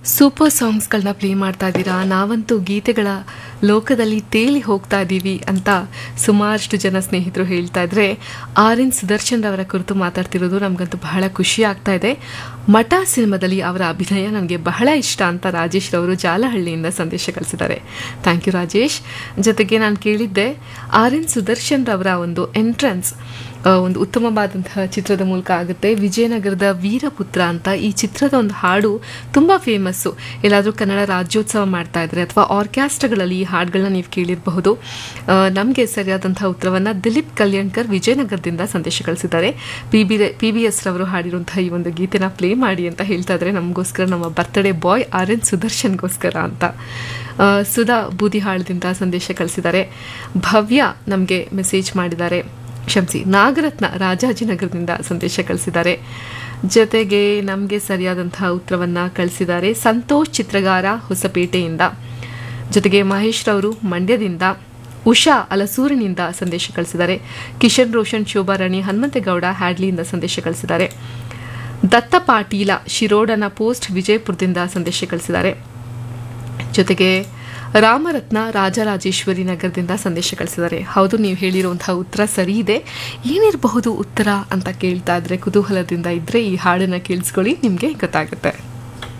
super ಸಾಂಗ್ಸ್ಗಳನ್ನ play ಮಾಡ್ತಾ ಇದ್ದೀರಾ ನಾವಂತೂ ಗೀತೆಗಳ ಲೋಕದಲ್ಲಿ ತೇಲಿ ಹೋಗ್ತಾ ಇದ್ದೀವಿ ಅಂತ ಸುಮಾರಷ್ಟು ಜನ ಸ್ನೇಹಿತರು ಹೇಳ್ತಾ ಇದ್ರೆ ಆರ್ ಎನ್ ಸುದರ್ಶನ್ ಅವರ ಕುರಿತು ಮಾತಾಡ್ತಿರೋದು ನಮಗಂತೂ ಬಹಳ ಖುಷಿ ಆಗ್ತಾ ಇದೆ ಮಠ ಸಿನಿಮಾದಲ್ಲಿ ಅವರ ಅಭಿನಯ ನನಗೆ ಬಹಳ ಇಷ್ಟ ಅಂತ ರಾಜೇಶ್ ರವರು ಜಾಲಹಳ್ಳಿಯಿಂದ ಸಂದೇಶ ಕಳಿಸಿದ್ದಾರೆ ಥ್ಯಾಂಕ್ ಯು ರಾಜೇಶ್ ಜೊತೆಗೆ ನಾನು ಕೇಳಿದ್ದೆ ಆರ್ ಎನ್ ಸುದರ್ಶನ್ ರವರ ಒಂದು ಎಂಟ್ರೆನ್ಸ್ ಒಂದು ಉತ್ತಮವಾದಂತಹ ಚಿತ್ರದ ಮೂಲಕ ಆಗುತ್ತೆ ವಿಜಯನಗರದ ವೀರಪುತ್ರ ಅಂತ ಈ ಚಿತ್ರದ ಒಂದು ಹಾಡು ತುಂಬ ಫೇಮಸ್ಸು ಎಲ್ಲಾದರೂ ಕನ್ನಡ ರಾಜ್ಯೋತ್ಸವ ಮಾಡ್ತಾ ಇದ್ರೆ ಅಥವಾ ಆರ್ಕೆಸ್ಟ್ರಾಗಳಲ್ಲಿ ಈ ಹಾಡುಗಳನ್ನ ನೀವು ಕೇಳಿರಬಹುದು ನಮಗೆ ಸರಿಯಾದಂತಹ ಉತ್ತರವನ್ನು ದಿಲೀಪ್ ಕಲ್ಯಾಣ್ಕರ್ ವಿಜಯನಗರದಿಂದ ಸಂದೇಶ ಕಳಿಸಿದ್ದಾರೆ P B P B S ರವರು ಹಾಡಿರುವಂತಹ ಈ ಒಂದು ಗೀತೆನ ಪ್ಲೇ ಮಾಡಿ ಅಂತ ಹೇಳ್ತಾ ಇದ್ರೆ ನಮಗೋಸ್ಕರ ನಮ್ಮ ಬರ್ತ್ಡೇ ಬಾಯ್ ಆರ್ ಎನ್ ಸುದರ್ಶನ್ಗೋಸ್ಕರ ಅಂತ ಆ, ಸುಧಾ ಬೂದಿಹಾಳದಿಂದ ಸಂದೇಶ ಕಳಿಸಿದ್ದಾರೆ ಭವ್ಯ ನಮಗೆ ಮೆಸೇಜ್ ಮಾಡಿದ್ದಾರೆ ಕ್ಷಮಿಸಿ ನಾಗರತ್ನ ರಾಜಾಜಿನಗರದಿಂದ ಸಂದೇಶ ಕಳಿಸಿದ್ದಾರೆ ಜೊತೆಗೆ ನಮಗೆ ಸರಿಯಾದಂತಹ ಉತ್ತರವನ್ನು ಕಳಿಸಿದ್ದಾರೆ ಸಂತೋಷ್ ಚಿತ್ರಗಾರ ಹೊಸಪೇಟೆಯಿಂದ ಜೊತೆಗೆ ಮಹೇಶ್ ರವರು ಮಂಡ್ಯದಿಂದ ಉಷಾ ಅಲಸೂರಿನಿಂದ ಸಂದೇಶ ಕಳಿಸಿದ್ದಾರೆ ಕಿಶನ್ ರೋಷನ್ ಶೋಭಾರಾಣಿ ಹನುಮಂತೇಗೌಡ ಹ್ಯಾಡ್ಲಿಯಿಂದ ಸಂದೇಶ ಕಳಿಸಿದ್ದಾರೆ ದತ್ತ ಪಾಟೀಲ ಶಿರೋಡನ ಪೋಸ್ಟ್ ವಿಜಯಪುರದಿಂದ ಸಂದೇಶ ಕಳಿಸಿದ್ದಾರೆ ಜೊತೆಗೆ ರಾಮರತ್ನ ರಾಜರಾಜೇಶ್ವರಿ ನಗರದಿಂದ ಸಂದೇಶ ಕಳಿಸಿದ್ದಾರೆ ಹೌದು ನೀವು ಹೇಳಿರುವಂತಹ ಉತ್ತರ ಸರಿ ಇದೆ ಏನಿರಬಹುದು ಉತ್ತರ ಅಂತ ಕೇಳ್ತಾ ಇದ್ರೆ ಕುತೂಹಲದಿಂದ ಇದ್ರೆ ಈ ಹಾಡನ್ನ ಕೇಳಿಸ್ಕೊಳ್ಳಿ ನಿಮಗೆ ಗೊತ್ತಾಗುತ್ತೆ